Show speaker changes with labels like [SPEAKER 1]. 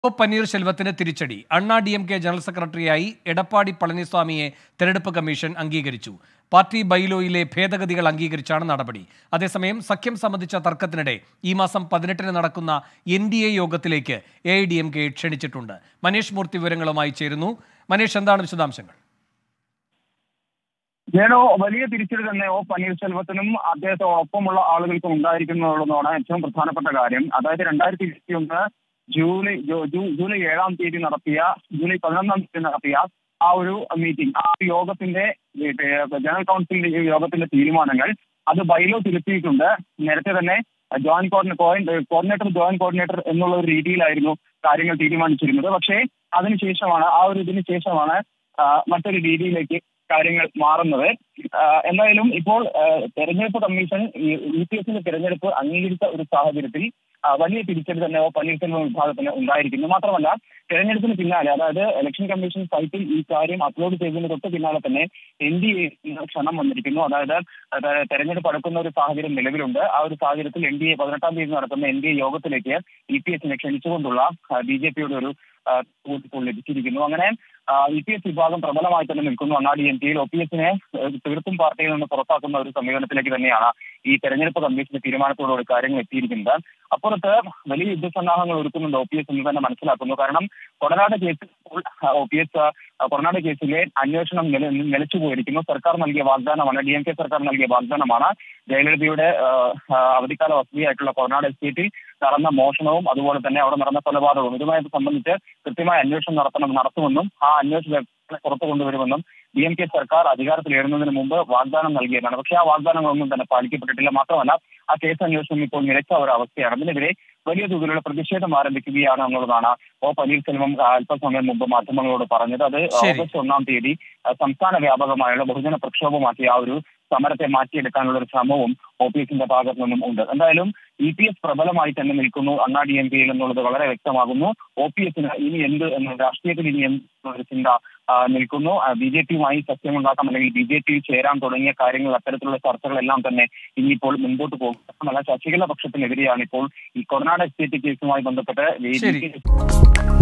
[SPEAKER 1] O പന്നീർശെൽവത്തിന് തിരിച്ചടി അണ്ണാ D M K general സെക്രട്ടറിയായി എടപ്പാടി പളനിസ്വാമിയെ തെരഞ്ഞെടുപ്പ് കമ്മീഷൻ അംഗീകരിച്ചു പാർട്ടി ബൈലോയിലെ ഭേദഗതികൾ അംഗീകരിച്ചാണ് നടപടി അതേസമയം സഖ്യം സംബന്ധിച്ച തർക്കത്തിനിടെ ഈ മാസം പതിനെട്ടിന് നടക്കുന്ന എൻ ഡി എ യോഗത്തിലേക്ക് A I D M K ക്ഷണിച്ചിട്ടുണ്ട് മനീഷ് മൂർത്തി വിവരങ്ങളുമായി ചേരുന്നു മനീഷ് എന്താണ് വിശദാംശങ്ങൾ
[SPEAKER 2] വേണു വലിയ തിരിച്ചടി തന്നെ ഒ പന്നീർശെൽവത്തിനും അദ്ദേഹത്തോടൊപ്പമുള്ള ആളുകൾക്കും ഉണ്ടായിരിക്കുന്നതാണ് ഏറ്റവും പ്രധാനപ്പെട്ട കാര്യം അതായത് രണ്ടായിരത്തി ഇരുപത്തി ഒന്ന് ജൂലൈ ജൂ- ജൂ- ജൂലൈ ഏഴാം തീയതി നടത്തിയ ജൂലൈ പതിനൊന്നാം തീയതി നടത്തിയ ആ ഒരു മീറ്റിംഗ് ആ ഒരു യോഗത്തിന്റെ ഏ, ജനറൽ കൗൺസിലിന്റെ ഈ യോഗത്തിന്റെ തീരുമാനങ്ങൾ അത് ബൈലോ തിരുത്തിയിട്ടുണ്ട് നേരത്തെ തന്നെ ജോയിന്റ് കോർഡിനേറ്റർ ജോയിന്റ് കോർഡിനേറ്റർ എന്നുള്ള ഒരു രീതിയിലായിരുന്നു കാര്യങ്ങൾ തീരുമാനിച്ചിരുന്നത് പക്ഷേ അതിനുശേഷമാണ് ആ ഒരു ഇതിന് ശേഷമാണ് ആ, മറ്റൊരു രീതിയിലേക്ക് കാര്യങ്ങൾ മാറുന്നത് ആ, എന്തായാലും ഇപ്പോൾ ആ, തെരഞ്ഞെടുപ്പ് കമ്മീഷൻ യു പി എസിന്റെ തെരഞ്ഞെടുപ്പ് അംഗീകരിച്ച ഒരു സാഹചര്യത്തിൽ ആ, വലിയ തിരിച്ചടി തന്നെ ഒ പന്നീർസെൽവം വിഭാഗത്തിന് ഉണ്ടായിരിക്കുന്നു മാത്രമല്ല തെരഞ്ഞെടുപ്പിന് പിന്നാലെ അതായത് ഇലക്ഷൻ കമ്മീഷൻ സൈറ്റിൽ ഈ കാര്യം അപ്ലോഡ് ചെയ്തതിന് തൊട്ട് പിന്നാലെ തന്നെ എൻ ഡി എ ക്ഷണം വന്നിരിക്കുന്നു അതായത് അത് തെരഞ്ഞെടുപ്പ് അടുക്കുന്ന ഒരു സാഹചര്യം നിലവിലുണ്ട് ആ ഒരു സാഹചര്യത്തിൽ എൻ ഡി എ പതിനെട്ടാം തീയതി നടക്കുന്ന എൻ ഡി എ യോഗത്തിലേക്ക് ഇ പി എസിനെ ക്ഷണിച്ചുകൊണ്ടുള്ള ബി ജെ പിയുടെ ഒരു ആ, ഇപ്പോൾ ലഭിച്ചിരിക്കുന്നു അങ്ങനെ ഇ പി എസ് വിഭാഗം പ്രബലമായി തന്നെ നിൽക്കുന്നു അണ്ണാടി എം പിയിൽ ഒ പി എസിനെ തീർത്തും പാർട്ടിയിൽ നിന്ന് പുറത്താക്കുന്ന ഒരു സമീപനത്തിലേക്ക് തന്നെയാണ് ഈ തെരഞ്ഞെടുപ്പ് കമ്മീഷന്റെ തീരുമാനത്തോടുകൂടി കാര്യങ്ങൾ എത്തിയിരിക്കുന്നത് അപ്പുറത്ത് വലിയ യുദ്ധസന്നാഹങ്ങൾ ഒരുക്കുന്നുണ്ട് ഒ പി എസ് എന്ന് തന്നെ മനസ്സിലാക്കുന്നു കാരണം കൊടനാട് കേസിൽ ഒ പി എസ് കൊടനാട് കേസിലെ അന്വേഷണം നില നിലച്ചു പോയിരിക്കുന്നു സർക്കാർ നൽകിയ വാഗ്ദാനമാണ് ഡി എം കെ സർക്കാർ നൽകിയ വാഗ്ദാനമാണ് ജയലളിതയുടെ ആ, ആ, അവധിക്കാല വസതിയായിട്ടുള്ള കൊടനാട് എസ്റ്റേറ്റിൽ നടന്ന മോഷണവും അതുപോലെ തന്നെ അവിടെ നടന്ന കൊലപാതകവും ഇതുമായി സംബന്ധിച്ച് കൃത്യമായ അന്വേഷണം നടത്തണം നടത്തുമെന്നും ആ അന്വേഷണം പുറത്തു കൊണ്ടുവരുമെന്നും ഡി എം കെ സർക്കാർ അധികാരത്തിലേറുന്നതിന് മുമ്പ് വാഗ്ദാനം നൽകിയതാണ് പക്ഷേ ആ വാഗ്ദാനങ്ങളൊന്നും തന്നെ പാലിക്കപ്പെട്ടിട്ടില്ല മാത്രമല്ല ആ കേസ് അന്വേഷണം ഇപ്പോൾ നിലച്ച ഒരു അവസ്ഥയാണ് അതിനെതിരെ വലിയ തോതിലുള്ള പ്രതിഷേധം ആരംഭിക്കുകയാണ് എന്നുള്ളതാണ് ഒ പന്നീർസെൽവം ആ, അല്പസമയം മുമ്പ് മാധ്യമങ്ങളോട് പറഞ്ഞത് അത്
[SPEAKER 1] ശരി.
[SPEAKER 2] ഓഗസ്റ്റ് ഒന്നാം തീയതി ആ, സംസ്ഥാന വ്യാപകമായുള്ള ബഹുജന പ്രക്ഷോഭമാക്കി ആ ഒരു സമരത്തെ മാറ്റിയെടുക്കാനുള്ള ഒരു ശ്രമവും ഒ പി എസിന്റെ ഭാഗത്തു നിന്നും ഉണ്ട് എന്തായാലും ഇ പി എസ് പ്രബലമായി തന്നെ നിൽക്കുന്നു അണ്ണാ ഡി എം പിയിൽ എന്നുള്ളത് വളരെ വ്യക്തമാകുന്നു ഒ പി എസിന് ഇനി എന്ത് എന്ന രാഷ്ട്രീയത്തിൽ ഇനി എന്ത് എന്നൊരു ചിന്ത ആ, നിൽക്കുന്നു ബി ജെ പിയുമായി സഖ്യമുണ്ടാക്കാം അല്ലെങ്കിൽ ബി ജെ പിയിൽ ചേരാൻ തുടങ്ങിയ കാര്യങ്ങൾ അത്തരത്തിലുള്ള ചർച്ചകളെല്ലാം തന്നെ ഇനിയിപ്പോൾ മുൻപോട്ട് പോകും മാത്രമല്ല ശശികല പക്ഷത്തിനെതിരെയാണ് ഇപ്പോൾ ഈ കൊറനാട് എസ്റ്റേറ്റ് കേസുമായി ബന്ധപ്പെട്ട്
[SPEAKER 1] ശരി.
[SPEAKER 2] വേദിക്ക്